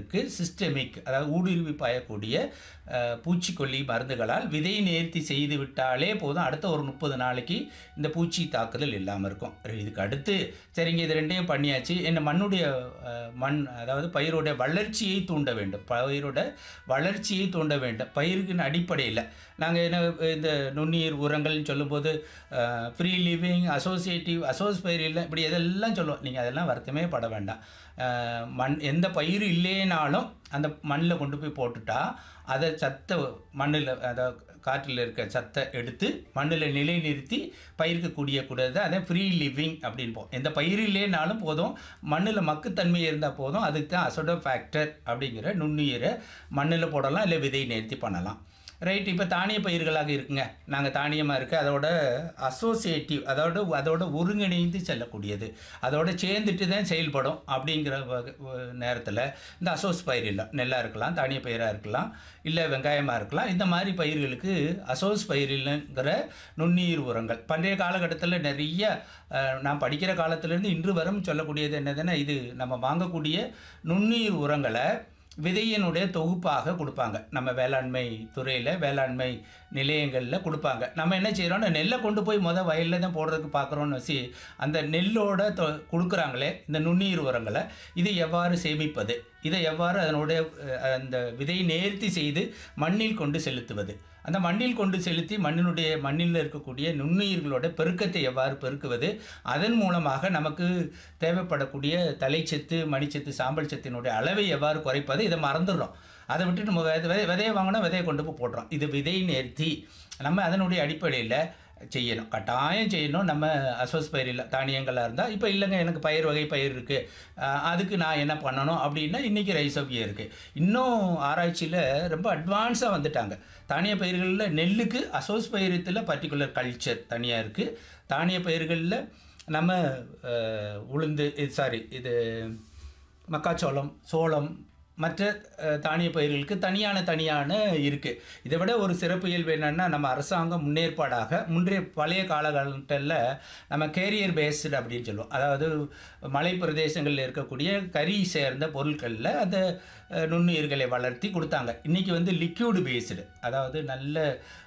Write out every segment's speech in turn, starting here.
தடுப்பதற்கு சிஸ்டமிக் அதாவது ஊடுருவி பாயக்கூடிய அஹ், பூச்சிக்கொல்லி மருந்துகளால் விதை நேர்த்தி செய்து விட்டாலே போதும் அடுத்த ஒரு முப்பது நாளைக்கு இந்த பூச்சி தாக்குதல் இல்லாமல் இருக்கும் இதுக்கு அடுத்து சரிங்க இது ரெண்டையும் பண்ணியாச்சு என்ன மண்ணுடைய அஹ், மண் அதாவது பயிரோட வளர்ச்சியை தூண்ட வேண்டும் பயிரோட வளர்ச்சியை தூண்ட வேண்டும் பயிருக்குன்னு அடிப்படையில் நாங்கள் என்ன இந்த நுண்ணுயிர் உரங்கள்னு சொல்லும்போது ஃப்ரீ லிவிங் அசோசியேட்டிவ் அசோஸ் பயிர் இல்லை இப்படி இதெல்லாம் சொல்லுவோம் நீங்கள் அதெல்லாம் வருத்தமே பட வேண்டாம் அஹ், மண் எந்த பயிர் இல்லைனாலும் அந்த மண்ணில் கொண்டு போய் போட்டுட்டா அதை சத்தை மண்ணில் அதாவது காற்றில் இருக்க சத்தை எடுத்து மண்ணில் நிலைநிறுத்தி பயிருக்கு கூடிய கூடாது அதை ஃப்ரீ லிவிங் அப்படின்போம் எந்த பயிர் இல்லைனாலும் போதும் மண்ணில் மக்குத்தன்மை இருந்தால் போதும் அதுக்கு தான் அசோடோ ஃபேக்டர் அப்படிங்கிற நுண்ணுயிரை மண்ணில் போடலாம் இல்லை விதை நேர்த்தி பண்ணலாம் ரைட் இப்போ தானிய பயிர்களாக இருக்குங்க நாங்கள் தானியமாக இருக்குது அதோட அசோசியேட்டிவ் அதோட அதோட ஒருங்கிணைந்து செல்லக்கூடியது அதோட சேர்ந்துட்டு தான் செயல்படும் அப்படிங்கிற நேரத்தில் இந்த அசோஸ் பயிர் இல்லை நெல்லாக இருக்கலாம் தானிய பயிராக இருக்கலாம் இல்லை வெங்காயமாக இருக்கலாம் இந்த மாதிரி பயிர்களுக்கு அசோஸ் பயிரில்ங்கிற நுண்ணுயிர் உரங்கள் பண்டைய காலகட்டத்தில் நிறைய அஹ், நான் படிக்கிற காலத்திலேருந்து இன்று வரும் சொல்லக்கூடியது என்னதுன்னா இது நம்ம வாங்கக்கூடிய நுண்ணுயிர் உரங்களை விதையினுடைய தொகுப்பாக கொடுப்பாங்க நம்ம வேளாண்மை துறையில் வேளாண்மை நிலையங்களில் கொடுப்பாங்க நம்ம என்ன செய்கிறோம்னா நெல்லை கொண்டு போய் மொதல் வயலில் தான் போடுறதுக்கு பார்க்குறோன்னு வச்சு அந்த நெல்லோட தொ கொடுக்குறாங்களே இந்த நுண்ணுயிர் உரங்களை இதை எவ்வாறு சேமிப்பது இதை எவ்வாறு அதனுடைய அஹ், அந்த விதை நேர்த்தி செய்து மண்ணில் கொண்டு செலுத்துவது அந்த மண்ணில் கொண்டு செலுத்தி மண்ணினுடைய மண்ணில் இருக்கக்கூடிய நுண்ணுயிர்களோட பெருக்கத்தை எவ்வாறு பெருக்குவது அதன் மூலமாக நமக்கு தேவைப்படக்கூடிய தலைச்சத்து மணிச்சத்து சாம்பல் சத்தினுடைய அளவை எவ்வாறு குறைப்பது இதை மறந்துடுறோம் அதை விட்டு நம்ம விதை விதை- விதையை வாங்கினா விதையை கொண்டு போய் போடுறோம் இது விதை நேர்த்தி நம்ம அதனுடைய அடிப்படையில் செய்யணும் கட்டாயம் செய்யணும் நம்ம அசோஸ் பயிரில் தானியங்களாக இருந்தால் இப்போ இல்லைங்க எனக்கு பயிர் வகை பயிர் இருக்குது அதுக்கு நான் என்ன பண்ணணும் அப்படின்னா இன்றைக்கி ரைசோபியம் இருக்குது இன்னும் ஆராய்ச்சியில் ரொம்ப அட்வான்ஸாக வந்துட்டாங்க தானிய பயிர்களில் நெல்லுக்கு அசோஸ் பயிரத்தில் பர்டிகுலர் கல்ச்சர் தனியாக இருக்குது தானிய பயிர்களில் நம்ம அஹ், உளுந்து சாரி இது மக்காச்சோளம் சோளம் மற்ற அஹ், தானிய பயிர்களுக்கு தனியான தனியான இருக்குது இதை விட ஒரு சிறப்பு இயல்பு என்னென்னா நம்ம அரசாங்கம் முன்னேற்பாடாக முன்றைய பழைய காலகட்டத்தில் நம்ம கேரியர் பேஸ்டு அப்படின்னு சொல்லுவோம் அதாவது மலை பிரதேசங்களில் இருக்கக்கூடிய கரி சேர்ந்த பொருட்களில் அந்த அஹ், நுண்ணுயிர்களை வளர்த்தி கொடுத்தாங்க இன்றைக்கி வந்து லிக்யூடு பேஸ்டு அதாவது நல்ல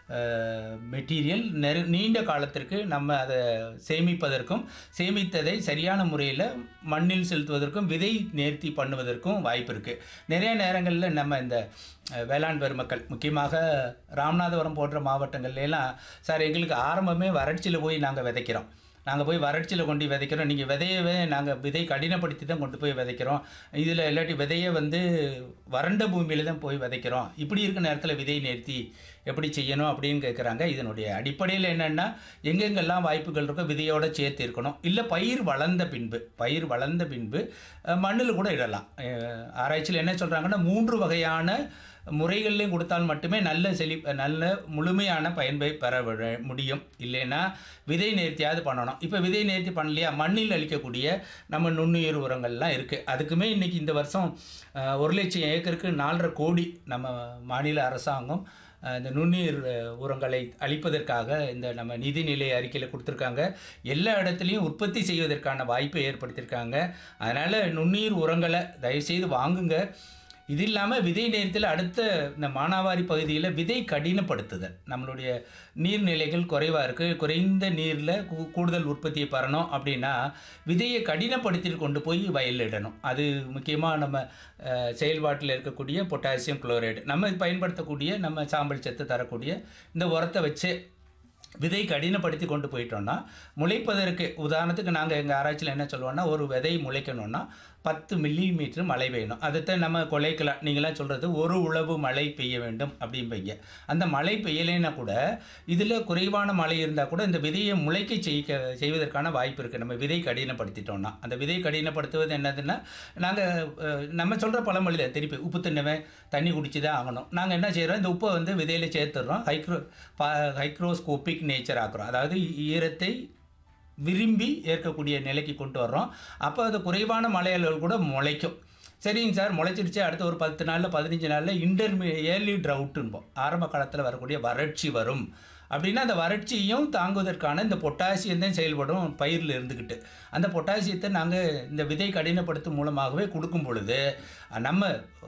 மெட்டீரியல் நெரு நீண்ட காலத்திற்கு நம்ம அதை சேமிப்பதற்கும் சேமித்ததை சரியான முறையில் மண்ணில் செலுத்துவதற்கும் விதை நேர்த்தி பண்ணுவதற்கும் வாய்ப்பு இருக்குது நிறைய நேரங்களில் நம்ம இந்த அஹ், வேளாண் பெருமக்கள் முக்கியமாக ராமநாதபுரம் போன்ற மாவட்டங்கள்ல எல்லாம் சார் எங்களுக்கு ஆரம்பமே வறட்சியில் போய் நாங்கள் விதைக்கிறோம் நாங்கள் போய் வறட்சியில் கொண்டு போய் விதைக்கிறோம் நீங்கள் விதையவே நாங்கள் விதை கடினப்படுத்தி தான் கொண்டு போய் விதைக்கிறோம் இதில் இல்லாட்டி விதையை வந்து வறண்ட பூமியில் தான் போய் விதைக்கிறோம் இப்படி இருக்க நேரத்தில் விதை நிறுத்தி எப்படி செய்யணும் அப்படின்னு கேட்குறாங்க இதனுடைய அடிப்படையில் என்னென்னா எங்கெங்கெல்லாம் வாய்ப்புகள் இருக்கோ விதையோட சேர்த்து இருக்கணும் இல்லை பயிர் வளர்ந்த பின்பு பயிர் வளர்ந்த பின்பு அஹ், மண்ணில் கூட இடலாம் அஹ், ஆராய்ச்சியில் என்ன சொல்கிறாங்கன்னா மூன்று வகையான முறைகள்லையும் கொடுத்தால் மட்டுமே நல்ல செழி நல்ல முழுமையான பயன்பை பெற விட- முடியும் இல்லைன்னா விதை நேர்த்தியாவது பண்ணணும் இப்போ விதை நேர்த்தி பண்ணலையா மண்ணில் அளிக்கக்கூடிய நம்ம நுண்ணுயிர் உரங்கள்லாம் இருக்குது அதுக்குமே இன்றைக்கி இந்த வருஷம் அஹ், ஒரு லட்சம் ஏக்கருக்கு நாலரை கோடி நம்ம மாநில அரசாங்கம் அஹ், இந்த நுண்ணுயிர் அஹ், உரங்களை அளிப்பதற்காக இந்த நம்ம நிதிநிலை அறிக்கையில் கொடுத்துருக்காங்க எல்லா இடத்துலையும் உற்பத்தி செய்வதற்கான வாய்ப்பை ஏற்படுத்தியிருக்காங்க அதனால் நுண்ணுயிர் உரங்களை தயவுசெய்து வாங்குங்க இது இல்லாமல் விதை நேரத்தில் அடுத்த இந்த மானாவாரி பகுதியில் விதை கடினப்படுத்துதல் நம்மளுடைய நீர்நிலைகள் குறைவாக இருக்குது குறைந்த நீரில் கூ- கூடுதல் உற்பத்தியை பெறணும் அப்படின்னா விதையை கடினப்படுத்திட்டு கொண்டு போய் வயலில் இடணும் அது முக்கியமாக நம்ம அஹ், செயல்பாட்டில் இருக்கக்கூடிய பொட்டாசியம் குளோரைடு நம்ம பயன்படுத்தக்கூடிய நம்ம சாம்பல் சத்து தரக்கூடிய இந்த உரத்தை வச்சு விதை கடினப்படுத்தி கொண்டு போயிட்டோம்னா முளைப்பதற்கு உதாரணத்துக்கு நாங்கள் எங்கள் ஆராய்ச்சியில் என்ன சொல்லுவோம்னா ஒரு விதை முளைக்கணும்னா பத்து மில்லி மீட்டர் மழை பெய்யணும் அதைத்தான் நம்ம குலைக்கலாம் நீங்களாம் சொல்கிறது ஒரு உழவு மழை பெய்ய வேண்டும் அப்படிம்பீங்க அந்த மழை பெய்யலைன்னா கூட இதில் குறைவான மழை இருந்தால் கூட இந்த விதையை முளைக்க செய்ய செய்வதற்கான வாய்ப்பு இருக்குது நம்ம விதை கடினப்படுத்திட்டோம்னா அந்த விதை கடினப்படுத்துவது என்னதுன்னா நாங்கள் நம்ம சொல்கிற பழமொழியில் திருப்பி உப்பு தின்னவன் தண்ணி குடிச்சு தான் ஆகணும் நாங்கள் என்ன செய்கிறோம் இந்த உப்பை வந்து விதையில் சேர்த்துடுறோம் ஹைக்ரோ பா ஹைக்ரோஸ்கோபிக் நேச்சர் ஆக்குறோம் அதாவது ஈரத்தை விரும்பி ஏற்கக்கூடிய நிலைக்கு கொண்டு வர்றோம் அப்போ அது குறைவான மழையளவுகள் கூட முளைக்கும் சரிங்க சார் முளைச்சிருச்சு அடுத்த ஒரு பத்து நாளில் பதினஞ்சு நாளில் இன்டர்மீ ஏர்லி ட்ரவுட்டுன்போம் ஆரம்ப காலத்தில் வரக்கூடிய வறட்சி வரும் அப்படின்னா அந்த வறட்சியும் தாங்குவதற்கான இந்த பொட்டாசியம் தான் செயல்படும் பயிரில் இருந்துக்கிட்டு அந்த பொட்டாசியத்தை நாங்கள் இந்த விதை கடினப்படுத்தும் மூலமாகவே கொடுக்கும் பொழுது நம்ம